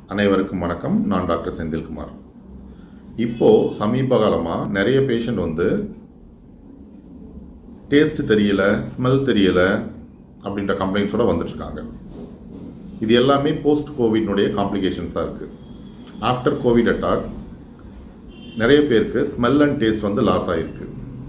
அனைவருக்கும் வணக்கம் நான் டாக்டர் செந்தில்குமார் இப்போ சமீப காலமாக நிறைய பேஷண்ட் வந்து டேஸ்ட் தெரியல ஸ்மெல் தெரியல அப்படின்ற கம்ப்ளைண்ட்ஸோட வந்துட்டுருக்காங்க இது எல்லாமே போஸ்ட் கோவிட்னுடைய காம்ப்ளிகேஷன்ஸாக இருக்குது ஆஃப்டர் கோவிட் அட்டாக் நிறைய பேருக்கு ஸ்மெல் அண்ட் டேஸ்ட் வந்து லாஸ் ஆகிருக்கு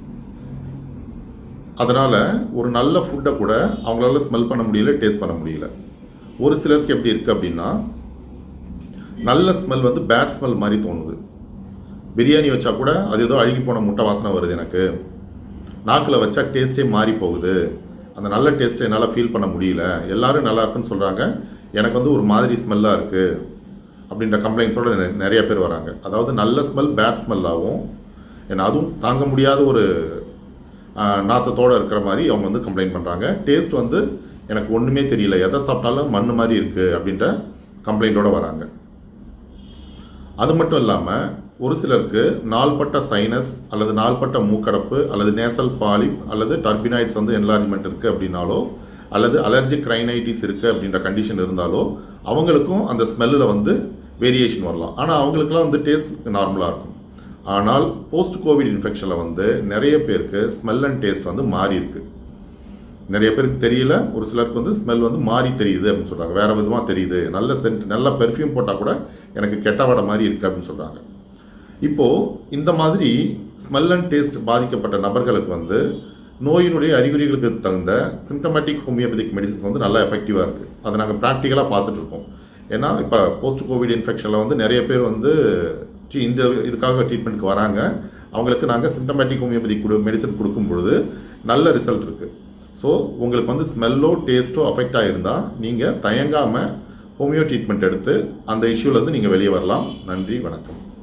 அதனால் ஒரு நல்ல ஃபுட்டை கூட அவங்களால ஸ்மெல் பண்ண முடியல டேஸ்ட் பண்ண முடியல ஒரு சிலருக்கு எப்படி இருக்குது அப்படின்னா நல்ல ஸ்மெல் வந்து பேட் ஸ்மெல் மாதிரி தோணுது பிரியாணி வச்சா கூட அது ஏதோ அழுகி போன முட்டை வாசனை வருது எனக்கு நாக்கில் வச்சா டேஸ்ட்டே மாறி போகுது அந்த நல்ல டேஸ்ட்டை என்னால் ஃபீல் பண்ண முடியல எல்லாரும் நல்லா இருக்குன்னு சொல்கிறாங்க எனக்கு வந்து ஒரு மாதிரி ஸ்மெல்லாக இருக்குது அப்படின்ற கம்ப்ளைண்ட்ஸோட நெ- நிறைய பேர் வராங்க அதாவது நல்ல ஸ்மெல் பேட் ஸ்மெல்லாகவும் ஏன்னா அதுவும் தாங்க முடியாத ஒரு ஆஹ், நாத்தத்தோட இருக்கிற மாதிரி அவங்க வந்து கம்ப்ளைண்ட் பண்ணுறாங்க டேஸ்ட் வந்து எனக்கு ஒன்றுமே தெரியல எதை சாப்பிட்டாலும் மண் மாதிரி இருக்குது அப்படின்ற கம்ப்ளைண்ட்டோட வராங்க அது மட்டும் இல்லாமல் ஒரு சிலருக்கு நாள்பட்ட சைனஸ் அல்லது நாள்பட்ட மூக்கடப்பு அல்லது நேசல் பாலிப் அல்லது டர்பினாய்ட்ஸ் வந்து என்லார்ஜ்மெண்ட் இருக்குது அப்படின்னாலோ அல்லது அலர்ஜிக் ரைனைட்டிஸ் இருக்குது அப்படின்ற கண்டிஷன் இருந்தாலோ அவங்களுக்கும் அந்த ஸ்மெல்லில் வந்து வேரியேஷன் வரலாம் ஆனால் அவங்களுக்குலாம் வந்து டேஸ்ட் நார்மலாக இருக்கும் ஆனால் போஸ்ட் கோவிட் இன்ஃபெக்ஷனில் வந்து நிறைய பேருக்கு ஸ்மெல் அண்ட் டேஸ்ட் வந்து மாறி இருக்கு நிறைய பேருக்கு தெரியல ஒரு சிலருக்கு வந்து ஸ்மெல் வந்து மாறி தெரியுது அப்படின்னு சொல்கிறாங்க வேற விதமாக தெரியுது நல்ல சென்ட் நல்ல பெர்ஃப்யூம் போட்டால் கூட எனக்கு கெட்ட வடை மாதிரி இருக்குது அப்படின்னு சொல்கிறாங்க இப்போது இந்த மாதிரி ஸ்மெல் அண்ட் டேஸ்ட் பாதிக்கப்பட்ட நபர்களுக்கு வந்து நோயினுடைய அறிகுறிகளுக்கு தகுந்த சிம்டமேட்டிக் ஹோமியோபதிக் மெடிசன்ஸ் வந்து நல்லா எஃபெக்டிவாக இருக்குது அதை நாங்கள் ப்ராக்டிக்கலாக பார்த்துட்ருக்கோம் ஏன்னா இப்போ போஸ்ட் கோவிட் இன்ஃபெக்ஷனில் வந்து நிறைய பேர் வந்து ட்ரீ- இந்த இதுக்காக ட்ரீட்மெண்ட்க்கு வராங்க அவங்களுக்கு நாங்கள் சிம்டமேட்டிக் ஹோமியோபதி கொடு மெடிசன் கொடுக்கும் பொழுது நல்ல ரிசல்ட் இருக்குது ஸோ உங்களுக்கு வந்து ஸ்மெல்லோ டேஸ்ட்டோ அஃபெக்ட் ஆகிருந்தால் நீங்கள் தயங்காமல் ஹோமியோ ட்ரீட்மெண்ட் எடுத்து அந்த இஷ்யூலேருந்து நீங்கள் வெளியே வரலாம் நன்றி வணக்கம்